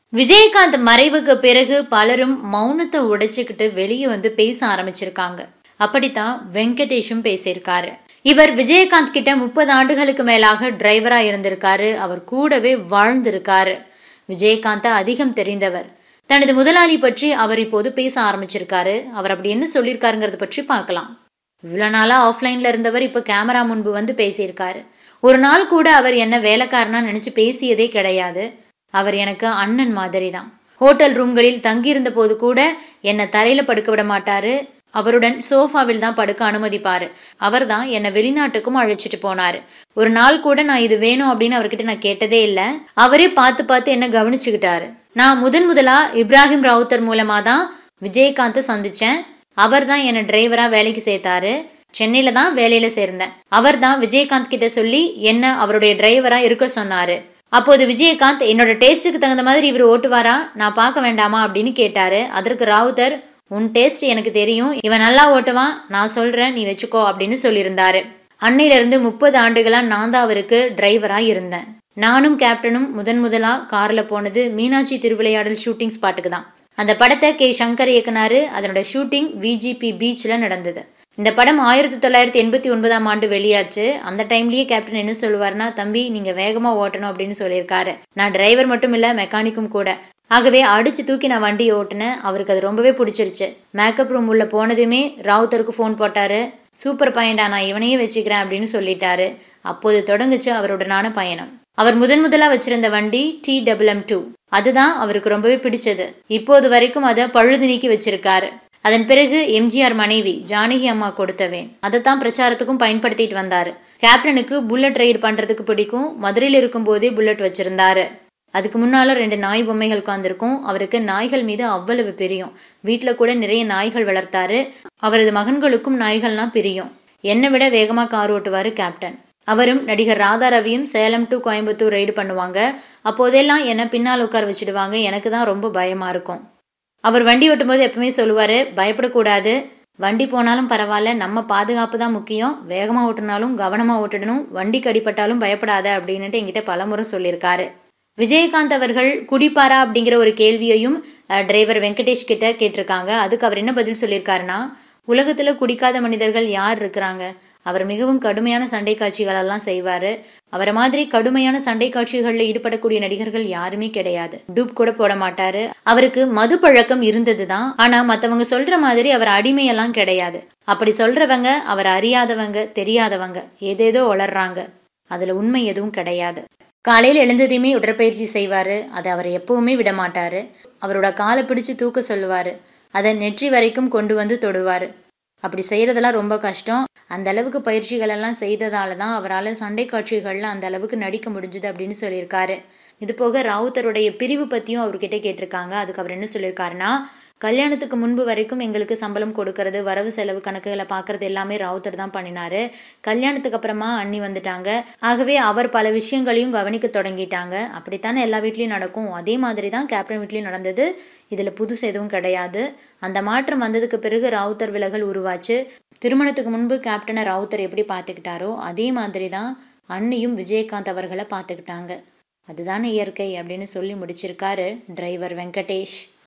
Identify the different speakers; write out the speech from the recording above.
Speaker 1: விஜயகாந்த் மறைவுக்கு பிறகு பலரும் மௌனத்தை உடைச்சுக்கிட்டு வெளியே வந்து பேச ஆரம்பிச்சிருக்காங்க அப்படித்தான் வெங்கடேஷும் பேசியிருக்காரு இவர் விஜயகாந்த் கிட்ட முப்பது ஆண்டுகளுக்கு மேலாக டிரைவரா இருந்திருக்காரு அவர் கூடவே வாழ்ந்திருக்காரு விஜயகாந்தை அதிகம் தெரிந்தவர் தனது முதலாளி பற்றி அவர் இப்போது பேச ஆரம்பிச்சிருக்காரு அவர் அப்படி என்ன சொல்லியிருக்காருங்கிறத பற்றி பார்க்கலாம் இவ்வளோ நாளாக ஆஃப்லைனில் இருந்தவர் இப்போ கேமரா முன்பு வந்து பேசியிருக்காரு ஒரு நாள் கூட அவர் என்ன வேலைக்காரனா நினச்சி பேசியதே கிடையாது அவர் எனக்கு அண்ணன் மாதிரி தான் ஹோட்டல் ரூம்களில் தங்கியிருந்த போது கூட என்னை தரையில் படுக்க விட மாட்டாரு அவருடன் சோஃபாவில் தான் படுக்க அனுமதிப்பாரு அவர் தான் என்னை வெளிநாட்டுக்கும் அழைச்சிட்டு போனாரு ஒரு நாள் கூட நான் இது வேணும் அப்படின்னு அவர்கிட்ட நான் கேட்டதே இல்லை அவரே பார்த்து பார்த்து என்ன கவனிச்சுக்கிட்டாரு நான் முதன் முதலா இப்ராஹிம் ராவுத்தர் மூலமா தான் விஜயகாந்தை சந்திச்சேன் அவர் தான் என்னை டிரைவரா வேலைக்கு சேர்த்தாரு சென்னையில தான் வேலையில சேர்ந்தேன் அவர் தான் விஜயகாந்த் கிட்ட சொல்லி என்ன அவருடைய டிரைவரா இருக்க சொன்னாரு அப்போது விஜயகாந்த் என்னோட டேஸ்ட்டுக்கு தகுந்த மாதிரி இவர் ஓட்டுவாரா நான் பார்க்க வேண்டாமா அப்படின்னு கேட்டாரு அதற்கு ராவுத்தர் உன் டேஸ்ட் எனக்கு தெரியும் இவன் நல்லா ஓட்டுவான் நான் சொல்றேன் நீ வச்சுக்கோ அப்படின்னு சொல்லியிருந்தாரு அன்னையிலிருந்து முப்பது ஆண்டுகளா நான் தான் அவருக்கு டிரைவரா இருந்தேன் நானும் கேப்டனும் முதன் முதலா கார்ல போனது மீனாட்சி திருவிளையாடல் ஷூட்டிங் ஸ்பாட்டுக்கு தான் அந்த படத்தை கே சங்கர் இயக்குனாரு அதனோட ஷூட்டிங் விஜிபி பீச்சில் நடந்தது இந்த படம் ஆயிரத்தி தொள்ளாயிரத்தி எண்பத்தி ஒன்பதாம் ஆண்டு வெளியாச்சு அந்த டைம்லயே கேப்டன் என்ன சொல்லுவார்னா தம்பி நீங்க வேகமா ஓட்டணும் அப்படின்னு சொல்லியிருக்காரு நான் டிரைவர் மட்டும் இல்ல மெக்கானிக்கும் கூட ஆகவே அடிச்சு தூக்கி நான் வண்டியை ஓட்டினேன் அவருக்கு அது ரொம்பவே பிடிச்சிருச்சு மேக்கப் ரூம் உள்ள போனதுமே ராவுத்தருக்கு ஃபோன் போட்டாரு சூப்பர் பையன்டா நான் இவனையே வச்சுக்கிறேன் அப்படின்னு சொல்லிட்டாரு அப்போது தொடங்குச்சு அவருடனான பயணம் அவர் முதன் முதலா வச்சிருந்த வண்டி டி டபுள் எம் டூ அதுதான் அவருக்கு ரொம்பவே பிடிச்சது இப்போது வரைக்கும் அதை பழுது நீக்கி வச்சிருக்காரு அதன் பிறகு எம்ஜிஆர் மனைவி ஜானகி அம்மா கொடுத்தவேன் அதைத்தான் பிரச்சாரத்துக்கும் பயன்படுத்திட்டு வந்தாரு கேப்டனுக்கு புல்லட் ரைடு பண்றதுக்கு பிடிக்கும் மதுரையில் இருக்கும் போதே புல்லட் வச்சிருந்தாரு அதுக்கு முன்னால ரெண்டு நாய் பொம்மைகள் உட்காந்துருக்கும் அவருக்கு நாய்கள் மீது அவ்வளவு பிரியம் வீட்டில் கூட நிறைய நாய்கள் வளர்த்தாரு அவரது மகன்களுக்கும் நாய்கள்னா பிரியும் என்னை விட வேகமா கார் ஓட்டுவாரு கேப்டன் அவரும் நடிகர் ராதா ரவியும் சேலம் டு கோயம்புத்தூர் ரைடு பண்ணுவாங்க அப்போதெல்லாம் என்னை பின்னால் உட்கார வச்சுடுவாங்க எனக்கு தான் ரொம்ப பயமா இருக்கும் அவர் வண்டி ஓட்டும்போது எப்பவுமே சொல்லுவாரு பயப்படக்கூடாது வண்டி போனாலும் பரவாயில்ல நம்ம பாதுகாப்பு தான் முக்கியம் வேகமாக ஓட்டினாலும் கவனமாக ஓட்டிடணும் வண்டிக்கு அடிப்பட்டாலும் பயப்படாத அப்படின்னுட்டு என்கிட்ட பலமுறை சொல்லியிருக்காரு விஜயகாந்த் அவர்கள் குடிப்பாரா அப்படிங்கிற ஒரு கேள்வியையும் டிரைவர் வெங்கடேஷ் கிட்ட கேட்டிருக்காங்க அதுக்கு அவர் என்ன பதில் சொல்லியிருக்காருன்னா உலகத்தில் குடிக்காத மனிதர்கள் யார் இருக்கிறாங்க அவர் மிகவும் கடுமையான சண்டை காட்சிகளெல்லாம் செய்வார் அவரை மாதிரி கடுமையான சண்டை காட்சிகளில் ஈடுபடக்கூடிய நடிகர்கள் யாருமே கிடையாது டூப் கூட போட மாட்டாரு அவருக்கு மது பழக்கம் இருந்தது தான் ஆனால் மற்றவங்க சொல்ற மாதிரி அவர் அடிமையெல்லாம் கிடையாது அப்படி சொல்றவங்க அவர் அறியாதவங்க தெரியாதவங்க ஏதேதோ வளர்றாங்க அதில் உண்மை எதுவும் கிடையாது காலையில் எழுந்ததையுமே உடற்பயிற்சி செய்வார் அதை அவர் எப்பவுமே விட மாட்டார் அவரோட காலை பிடிச்சு தூக்க சொல்லுவார் அதை நெற்றி வரைக்கும் கொண்டு வந்து தொடுவார் அப்படி செய்கிறதெல்லாம் ரொம்ப கஷ்டம் அந்த அளவுக்கு பயிற்சிகள் எல்லாம் செய்ததால தான் அவரால் சண்டை காட்சிகளில் அந்த அளவுக்கு நடிக்க முடிஞ்சுது அப்படின்னு சொல்லியிருக்காரு இது போக ராவுத்தருடைய பிரிவு பற்றியும் அவர்கிட்ட கேட்டிருக்காங்க அதுக்கு அவர் என்ன சொல்லியிருக்காருன்னா கல்யாணத்துக்கு முன்பு வரைக்கும் எங்களுக்கு சம்பளம் கொடுக்கறது வரவு செலவு கணக்குகளை பார்க்கறது எல்லாமே ராவுத்தர் தான் பண்ணினாரு கல்யாணத்துக்கு அப்புறமா அண்ணி வந்துட்டாங்க ஆகவே அவர் பல விஷயங்களையும் கவனிக்க தொடங்கிட்டாங்க அப்படித்தானே எல்லா வீட்லேயும் நடக்கும் அதே மாதிரி தான் கேப்டன் வீட்லேயும் நடந்தது இதில் புதுசு எதுவும் கிடையாது அந்த மாற்றம் வந்ததுக்கு பிறகு ராவுத்தர் விலகல் உருவாச்சு திருமணத்துக்கு முன்பு கேப்டனை ராவுத்தர் எப்படி பார்த்துக்கிட்டாரோ அதே மாதிரி தான் அண்ணியும் விஜயகாந்த் அவர்களை பார்த்துக்கிட்டாங்க அதுதானே இயற்கை அப்படின்னு சொல்லி முடிச்சிருக்காரு டிரைவர் வெங்கடேஷ்